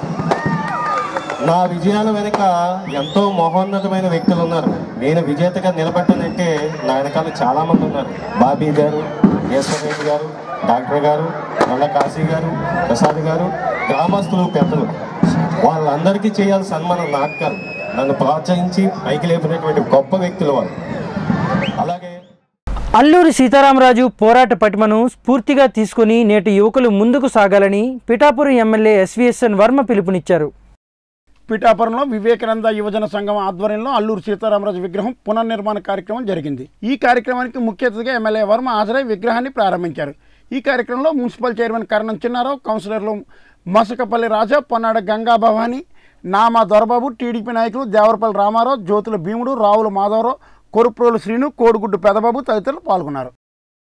నా విజయాల వెనుక ఎంతో మహోన్నతమైన వ్యక్తులు ఉన్నారు నేను విజేతగా నిలబడ్డానంటే నా వెనకాల చాలా మంది ఉన్నారు బాబీ గారు ఈశ్వరరెడ్డి గారు డాక్టర్ గారు నల్ల కాశీ గారు ప్రసాద్ గారు గ్రామస్తులు పెద్దలు వాళ్ళందరికీ చేయాల్సిన సన్మానం నాకు కాదు నన్ను ప్రోత్సహించి పైకి లేపినటువంటి గొప్ప వ్యక్తులు వాళ్ళు అలాగే
అల్లూరి సీతారామరాజు పోరాట పటిమను స్ఫూర్తిగా తీసుకుని నేటి యువకులు ముందుకు సాగాలని పిఠాపురం ఎమ్మెల్యే ఎస్వీఎస్ఎన్ వర్మ పిలుపునిచ్చారు
పిఠాపురంలో వివేకానంద యువజన సంఘం ఆధ్వర్యంలో అల్లూరు సీతారామరాజు విగ్రహం పునర్నిర్మాణ కార్యక్రమం జరిగింది ఈ కార్యక్రమానికి ముఖ్య అతిథిగా ఎమ్మెల్యే వర్మ హాజరై విగ్రహాన్ని ప్రారంభించారు ఈ కార్యక్రమంలో మున్సిపల్ చైర్మన్ కరణం చిన్నారావు కౌన్సిలర్లు మసకపల్లి రాజా పొన్నాడ గంగా భవాని నామా దొరబాబు టీడీపీ నాయకులు దేవరపల్లి రామారావు జ్యోతుల భీముడు రావుల మాధవరావు కొరుప్రోలు శ్రీను కోడిగుడ్డు పెదబాబు తదితరులు పాల్గొన్నారు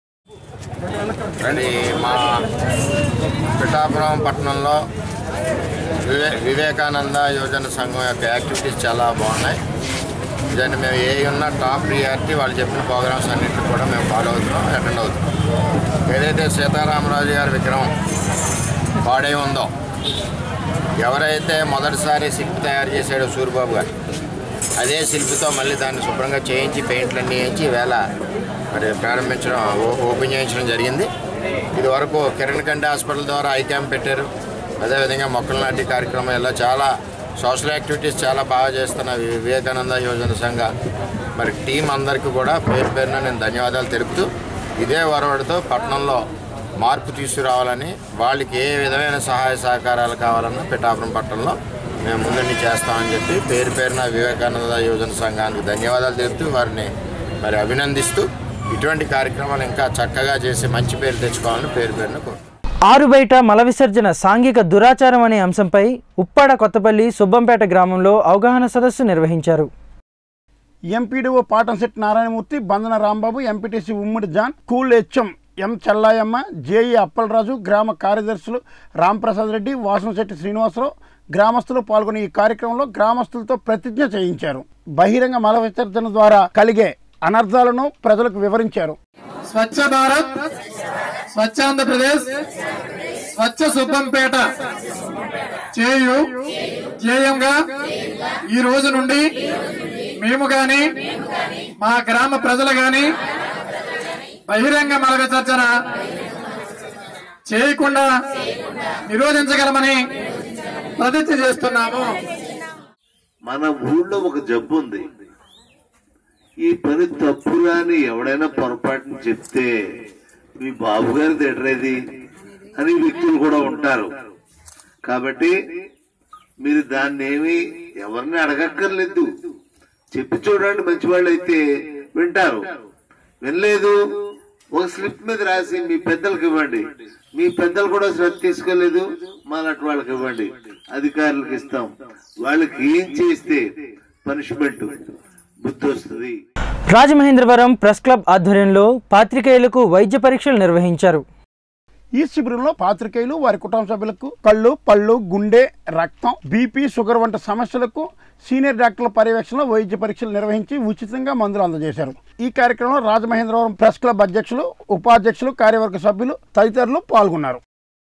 అండి మా పిఠాపురం పట్టణంలో వివే వివేకానంద యువజన సంఘం యొక్క యాక్టివిటీస్ చాలా బాగున్నాయి ఇదండి మేము ఏ ఉన్న టాప్ ప్రియారిటీ వాళ్ళు చెప్పిన ప్రోగ్రామ్స్ అన్నింటిని కూడా మేము ఫాలో అవుతున్నాం అటెండ్ అవుతున్నాం ఏదైతే సీతారామరాజు గారి విగ్రహం పాడై ఉందో ఎవరైతే మొదటిసారి శిల్పి తయారు చేశాడో సూరిబాబు గారు అదే శిల్పితో మళ్ళీ దాన్ని శుభ్రంగా చేయించి పెయింట్లన్నీ వేయించి ఈవేళ మరి ప్రారంభించడం ఓ- ఓపెన్ చేయించడం జరిగింది ఇది వరకు కిరణ్ కండి హాస్పిటల్ ద్వారా ఐ క్యాంప్ పెట్టారు అదేవిధంగా మొక్కలు నాటి కార్యక్రమం ఇలా చాలా సోషల్ యాక్టివిటీస్ చాలా బాగా చేస్తున్న వి- వివేకానంద యోజన సంఘ మరి టీం అందరికీ కూడా పేరు పేరున నేను ధన్యవాదాలు తెలుపుతూ ఇదే వరవడితో పట్టణంలో మార్పు తీసుకురావాలని వాళ్ళకి ఏ విధమైన సహాయ సహకారాలు కావాలన్నా పిఠాపురం పట్టణంలో మేము ముందుండి చేస్తామని చెప్పి పేరు పేరున వివేకానంద యోజన సంఘానికి ధన్యవాదాలు తెలుపుతూ వారిని మరి అభినందిస్తూ ఇటువంటి కార్యక్రమాలు ఇంకా చక్కగా చేసి మంచి పేరు తెచ్చుకోవాలని పేరు పేరున కోరుతున్నాను
ఆరు బయట మల విసర్జన సాంఘిక దురాచారం అనే అంశంపై ఉప్పాడ కొత్తపల్లి సుబ్బంపేట గ్రామంలో అవగాహన సదస్సు నిర్వహించారు
MPDO Patamsetti Narayanamurthy Bandana Rambabu MPTC Ummadi John school HM M Chellayamma JE Appalaraju గ్రామ కార్యదర్శులు రాంప్రసాద్ రెడ్డి వాసనశెట్టి శ్రీనివాసరావు గ్రామస్తులు పాల్గొని ఈ కార్యక్రమంలో గ్రామస్తులతో ప్రతిజ్ఞ చేయించారు బహిరంగ మల విసర్జన ద్వారా కలిగే అనర్థాలను ప్రజలకు వివరించారు
స్వచ్ఛ భారత్ స్వచ్ఛ ఆంధ్రప్రదేశ్ స్వచ్ఛ సుబ్బంపేట చేయు ధ్యేయంగా ఈ రోజు నుండి మేము గాని మా గ్రామ ప్రజలు గాని బహిరంగ మల విసర్జన చేయకుండా నిరోధించగలమని ప్రతిజ్ఞ చేస్తున్నాము
మన ఊళ్ళో ఒక జబ్బు ఉంది ఈ పని తప్పురా అని ఎవడైనా పొరపాటుని చెప్తే మీ బాబు గారు తిడరేది అని వ్యక్తులు కూడా ఉంటారు కాబట్టి మీరు దాన్ని ఏమి ఎవరిని అడగక్కర్లేదు చెప్పి చూడండి మంచి వాళ్ళు అయితే వింటారు వినలేదు ఒక స్లిప్ మీద రాసి మీ పెద్దలకు ఇవ్వండి మీ పెద్దలు కూడా శ్రద్ధ తీసుకోలేదు మాలాంటి వాళ్ళకి ఇవ్వండి అధికారులకు ఇస్తాం వాళ్ళకి ఏం చేస్తే పనిష్మెంట్ బుద్ధి వస్తుంది
రాజమహేంద్రవరం ప్రెస్ క్లబ్ ఆధ్వర్యంలో పాత్రికేయులకు వైద్య పరీక్షలు నిర్వహించారు
ఈ శిబిరంలో పాత్రికేయులు వారి కుటుంబ సభ్యులకు కళ్ళు పళ్ళు గుండె రక్తం బీపీ షుగర్ వంటి సమస్యలకు సీనియర్ డాక్టర్ల పర్యవేక్షణలో వైద్య పరీక్షలు నిర్వహించి ఉచితంగా మందులు అందజేశారు ఈ కార్యక్రమంలో రాజమహేంద్రవరం ప్రెస్ క్లబ్ అధ్యక్షులు ఉపాధ్యక్షులు కార్యవర్గ సభ్యులు తదితరులు పాల్గొన్నారు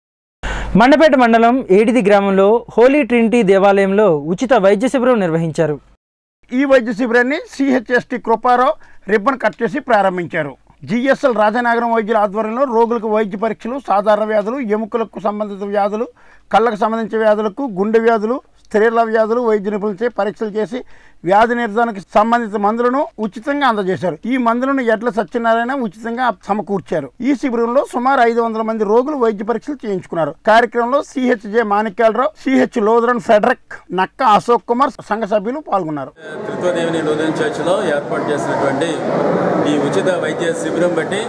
మండపేట మండలం ఏడిది గ్రామంలో హోలీ ట్రినిటీ దేవాలయంలో ఉచిత వైద్య శిబిరం నిర్వహించారు
ఈ వైద్య శిబిరాన్ని సిహెచ్ఎస్టి కృపారావు రిబ్బన్ కట్ చేసి ప్రారంభించారు జిఎస్ఎల్ రాజనగరం వైద్యుల ఆధ్వర్యంలో రోగులకు వైద్య పరీక్షలు సాధారణ వ్యాధులు ఎముకలకు సంబంధిత వ్యాధులు కళ్ళకు సంబంధించిన వ్యాధులకు గుండె వ్యాధులు స్త్రీల వ్యాధులు వైద్య నిపుణులచే పరీక్షలు చేసి వ్యాధి నిర్ధారణకు సంబంధిత మందులను ఉచితంగా అందజేశారు ఈ మందులను ఎడ్ల సత్యనారాయణ ఉచితంగా సమకూర్చారు ఈ శిబిరంలో సుమారు ఐదు వందల మంది రోగులు వైద్య పరీక్షలు చేయించుకున్నారు కార్యక్రమంలో సిహెచ్జే మాణిక్యాలరావు సిహెచ్ లోదరన్ ఫెడరక్ నక్క అశోక్ కుమార్ సంఘ సభ్యులు పాల్గొన్నారు
త్రిత్వదేవిని లూథరన్ చర్చిలో ఏర్పాటు చేసినటువంటి ఈ ఉచిత వైద్య శిబిరం బట్టి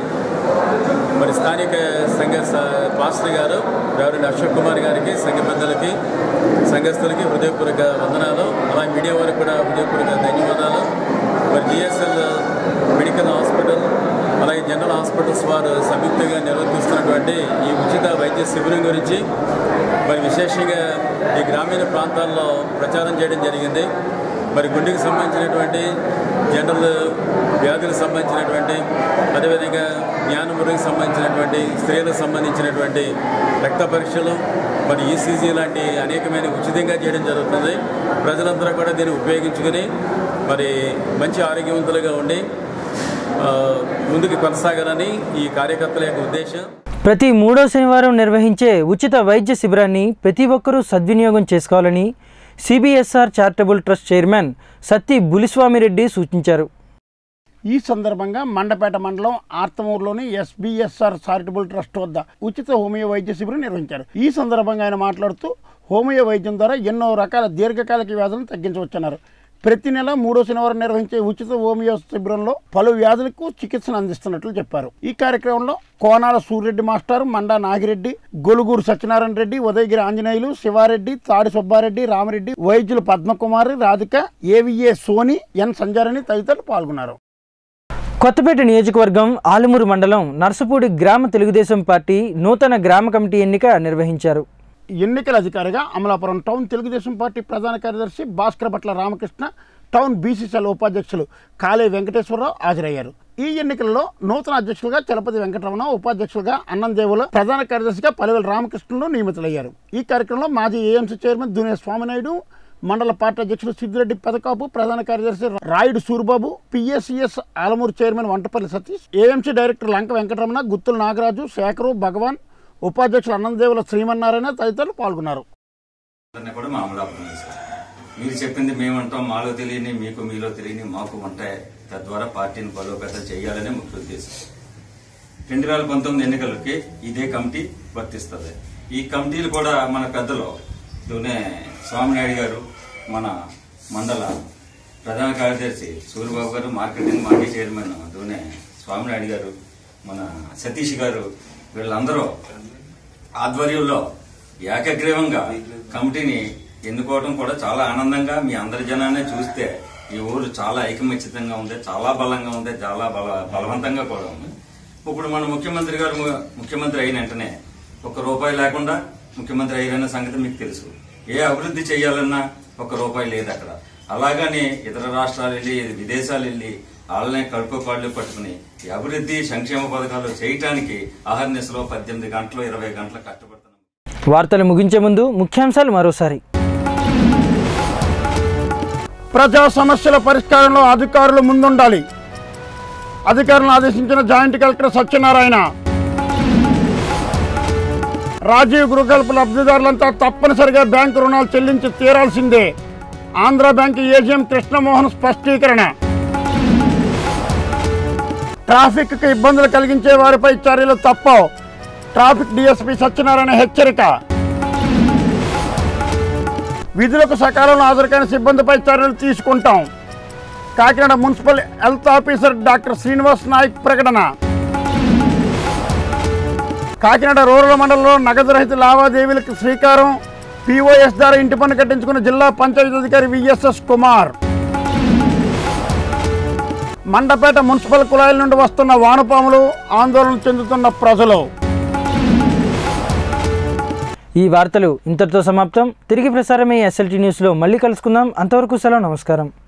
మరి స్థానిక సంఘ స- పాస్టర్ గారు రెవరెండ్ అశోక్ కుమార్ గారికి సంఘ పెద్దలకి సంఘస్థులకి హృదయపూర్వక వందనాలు అలాగే మీడియా వారికి కూడా హృదయపూర్వక ధన్యవాదాలు మరి జిఎస్ఎల్ మెడికల్ హాస్పిటల్ అలాగే జనరల్ హాస్పిటల్స్ వారు సంయుక్తంగా నిర్వర్తిస్తున్నటువంటి ఈ ఉచిత వైద్య శిబిరం గురించి మరి విశేషంగా ఈ గ్రామీణ ప్రాంతాల్లో ప్రచారం చేయడం జరిగింది మరి గుండెకి సంబంధించినటువంటి జనరల్ వ్యాధులకు సంబంధించినటువంటి అదేవిధంగా జ్ఞానమురికి సంబంధించినటువంటి స్త్రీలకు సంబంధించినటువంటి రక్త పరీక్షలు మరి ఈసీజీ లాంటి అనేకమైన ఉచితంగా చేయడం జరుగుతుంది ప్రజలందరూ కూడా దీన్ని ఉపయోగించుకుని మరి మంచి ఆరోగ్యవంతులుగా ఉండి ఆ, ముందుకు కొనసాగాలని ఈ కార్యకర్తల యొక్క ఉద్దేశం
ప్రతి మూడో శనివారం నిర్వహించే ఉచిత వైద్య శిబిరాన్ని ప్రతి ఒక్కరూ సద్వినియోగం చేసుకోవాలని CBSR charitable trust chairman Satti Buliswamireddy సూచించారు
ఈ సందర్భంగా మండపేట మండలం ఆర్తమూరులోని ఎస్బీఎస్ఆర్ చారిటబుల్ ట్రస్ట్ వద్ద ఉచిత హోమియో వైద్య శిబిరం నిర్వహించారు ఈ సందర్భంగా ఆయన మాట్లాడుతూ హోమియో వైద్యం ద్వారా ఎన్నో రకాల దీర్ఘకాలిక వ్యాధులను తగ్గించవచ్చన్నారు ప్రతి నెల మూడో శనివారం నిర్వహించే ఉచిత హోమియో శిబిరంలో పలు వ్యాధులకు చికిత్సను అందిస్తున్నట్లు చెప్పారు ఈ కార్యక్రమంలో కోనాల సూర్యరెడ్డి మాస్టర్ మండా నాగిరెడ్డి గొలుగూరు సత్యనారాయణ రెడ్డి ఉదయగిరి ఆంజనేయులు శివారెడ్డి తాడి సుబ్బారెడ్డి రామరెడ్డి వైద్యులు పద్మకుమారి రాధిక ఏవిఏ సోని ఎన్ సంజారని తదితరులు పాల్గొన్నారు
కొత్తపేట నియోజకవర్గం ఆలుమూరు మండలం నర్సపూడి గ్రామ తెలుగుదేశం పార్టీ నూతన గ్రామ కమిటీ ఎన్నిక నిర్వహించారు
ఎన్నికల అధికారిగా అమలాపురం టౌన్ తెలుగుదేశం పార్టీ ప్రధాన కార్యదర్శి భాస్కర్ భట్ల రామకృష్ణ టౌన్ బీసీసీఎల్ ఉపాధ్యక్షులు కాళే వెంకటేశ్వరరావు హాజరయ్యారు ఈ ఎన్నికల్లో నూతన అధ్యక్షులుగా చలపతి వెంకటరమణ ఉపాధ్యక్షులుగా అన్నందేవుల ప్రధాన కార్యదర్శిగా పలువేల రామకృష్ణులు నియమితులయ్యారు ఈ కార్యక్రమంలో మాజీ ఏఎంసీ చైర్మన్ దునే స్వామినాయుడు మండల పార్టీ అధ్యక్షులు సిద్దిరెడ్డి పెదకాపు ప్రధాన కార్యదర్శి Rayudu Suribabu PSCS Alamuru chairman Vantapalli Satish AMC director Lanka Venkataramana Guttula Nagaraju Sekhar Bhagavan ఉపాధ్యక్షులు అన్నందేవుల శ్రీమన్నారాయణ తదితరులు పాల్గొన్నారు
అందరినీ కూడా మామూలు సార్ మీరు చెప్పింది మేమంటాం మాలో తెలియని మీకు మీలో తెలియని మాకు ఉంటాయి తద్వారా పార్టీని బలోపేతం చేయాలనే ముఖ్య ఉద్దేశం రెండు వేల పంతొమ్మిది ఎన్నికలకి ఇదే కమిటీ వర్తిస్తుంది ఈ కమిటీలు కూడా మన పెద్దలు దూనే స్వామినాయుడు గారు మన మండల ప్రధాన కార్యదర్శి సూర్యబాబు గారు మార్కెటింగ్ మాజీ చైర్మన్ దూనే స్వామినాయుడు గారు మన సతీష్ గారు వీళ్ళందరూ ఆధ్వర్యంలో ఏకగ్రీవంగా కమిటీని ఎన్నుకోవడం కూడా చాలా ఆనందంగా మీ అందరి జనాన్ని చూస్తే ఈ ఊరు చాలా ఐకమత్యంగా ఉంది చాలా బలంగా ఉంది చాలా బల బలవంతంగా కూడా ఉంది ఇప్పుడు మన ముఖ్యమంత్రి గారు ము- ముఖ్యమంత్రి అయిన వెంటనే ఒక రూపాయి లేకుండా ముఖ్యమంత్రి అయ్యారన్న సంగతి మీకు తెలుసు ఏ అభివృద్ధి చేయాలన్నా ఒక రూపాయి లేదు అక్కడ అలాగని ఇతర రాష్ట్రాలు వెళ్ళి విదేశాలు వెళ్ళి వాళ్ళనే కడుపు కాళ్ళు పట్టుకుని ఈ అభివృద్ధి సంక్షేమ పథకాలు చేయటానికి అహర్నిశలో పద్దెనిమిది గంటలు ఇరవై గంటలు కష్టపడుతున్నారు
వార్తలు ముగించే ముందు ముఖ్యాంశాలు మరోసారి
ప్రజా సమస్యల పరిష్కారంలో అధికారులు ముందుండాలి అధికారులను ఆదేశించిన జాయింట్ కలెక్టర్ సత్యనారాయణ రాజీవ్ గృహకల్ప లబ్ధిదారులంతా తప్పనిసరిగా బ్యాంకు రుణాలు చెల్లించి తీరాల్సిందే ఆంధ్ర బ్యాంకు ఏజీఎం కృష్ణమోహన్ స్పష్టీకరణ ట్రాఫిక్కి ఇబ్బందులు కలిగించే వారిపై చర్యలు తప్పవు ట్రాఫిక్ డిఎస్పీ సత్యనారాయణ హెచ్చరిక విధులకు సకాలంలో హాజరుకాని సిబ్బందిపై చర్యలు తీసుకుంటాం Kakinada municipal health officer doctor Srinivas Nayak ప్రకటన కాకినాడ రూరల్ మండలంలో నగదు రహిత లావాదేవీలకు శ్రీకారం పీఓఎస్ ద్వారా ఇంటి పన్ను కట్టించుకున్న జిల్లా పంచాయతీ అధికారి విఎస్ఎస్ కుమార్ మండపేట మున్సిపల్ కుళాయిల నుండి వస్తున్న వానపాములు ఆందోళన చెందుతున్న ప్రజలు
ఈ వార్తలు ఇంతటితో సమాప్తం తిరిగి ప్రసారమయ్యే ఎస్ఎల్టీ న్యూస్లో మళ్ళీ కలుసుకుందాం అంతవరకు సెలవు నమస్కారం